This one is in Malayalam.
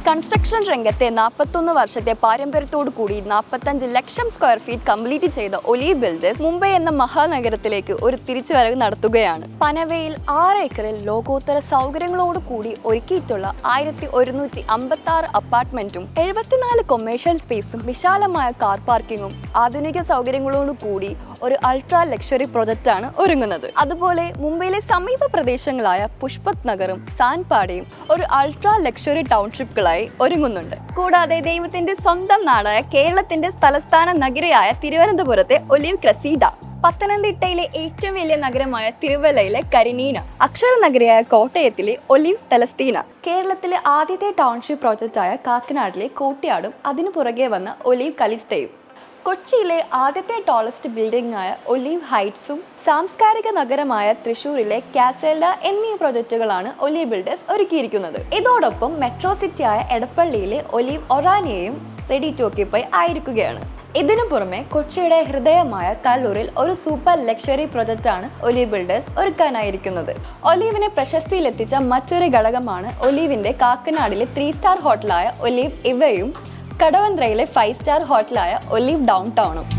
കൺസ്ട്രക്ഷൻ രംഗത്തെ നാൽപ്പത്തൊന്ന് വർഷത്തെ പാരമ്പര്യത്തോടു കൂടി നാൽപ്പത്തഞ്ച് ലക്ഷം സ്ക്വയർ ഫീറ്റ് കംപ്ലീറ്റ് ചെയ്ത ഒലീവ് ബിൽഡേഴ്സ് മുംബൈ എന്ന മഹാനഗരത്തിലേക്ക് ഒരു തിരിച്ചുവരവ് നടത്തുകയാണ് പനവയിൽ ആറ് ഏക്കറിൽ ലോകോത്തര സൗകര്യങ്ങളോട് കൂടി ഒരുക്കിയിട്ടുള്ള ആയിരത്തി ഒരുന്നൂറ്റി അമ്പത്തി ആറ് അപ്പാർട്ട്മെന്റും എഴുപത്തിനാല് കൊമേഴ്ഷ്യൽ സ്പേസും വിശാലമായ കാർ പാർക്കിങ്ങും ആധുനിക സൗകര്യങ്ങളോട് കൂടി ഒരു അൾട്രാ ലക്ഷറി പ്രൊജക്റ്റാണ് ഒരുങ്ങുന്നത് അതുപോലെ മുംബൈയിലെ സമീപ പ്രദേശങ്ങളായ പുഷ്പക് നഗറും സാൻപാടയും ഒരു അൾട്രാ ലക്ഷറി ടൗൺഷിപ്പുകളായി ഒരുങ്ങുന്നുണ്ട് കൂടാതെ ദൈവത്തിന്റെ സ്വന്തം നാടായ കേരളത്തിന്റെ തലസ്ഥാന നഗരയായ തിരുവനന്തപുരത്തെ ഒലിവ് ക്രസീഡ പത്തനംതിട്ടയിലെ ഏറ്റവും വലിയ നഗരമായ തിരുവല്ലയിലെ കരിനീന അക്ഷര നഗരിയായ കോട്ടയത്തിലെ ഒലിവ് തലസ്തീന കേരളത്തിലെ ആദ്യത്തെ ടൗൺഷിപ്പ് പ്രോജക്റ്റായ കാക്കനാടിലെ കൂട്ടിയാടും അതിനു പുറകെ വന്ന ഒലിവ് കലിസ്തയും കൊച്ചിയിലെ ആദ്യത്തെ ടോളസ്റ്റ് ബിൽഡിംഗ് ആയ ഒലീവ് ഹൈറ്റ്സും സാംസ്കാരിക നഗരമായ തൃശൂരിലെ കാസേല എന്നീ പ്രൊജക്റ്റുകളാണ് ഒലീവ് ബിൽഡേഴ്സ് ഒരുക്കിയിരിക്കുന്നത് ഇതോടൊപ്പം മെട്രോ സിറ്റിയായ എടപ്പള്ളിയിലെ ഒലീവ് ഒറാനിയയും റെഡി ടു ഓക്യുപ്പൈ ആയിരിക്കുകയാണ് ഇതിനു പുറമെ കൊച്ചിയുടെ ഹൃദയമായ കല്ലൂരിൽ ഒരു സൂപ്പർ ലക്ഷറി പ്രൊജക്റ്റാണ് ഒലീവ് ബിൽഡേഴ്സ് ഒരുക്കാനായിരിക്കുന്നത് ഒലീവിനെ പ്രശസ്തിയിലെത്തിച്ച മറ്റൊരു ഘടകമാണ് ഒലീവിന്റെ കാക്കനാടിലെ ത്രീ സ്റ്റാർ ഹോട്ടലായ ഒലീവ് ഇവയും കടവന്ത്രയിലെ ഫൈവ് സ്റ്റാർ ഹോട്ടലായ ഒലീവ് ഡൗൺ ടൗണും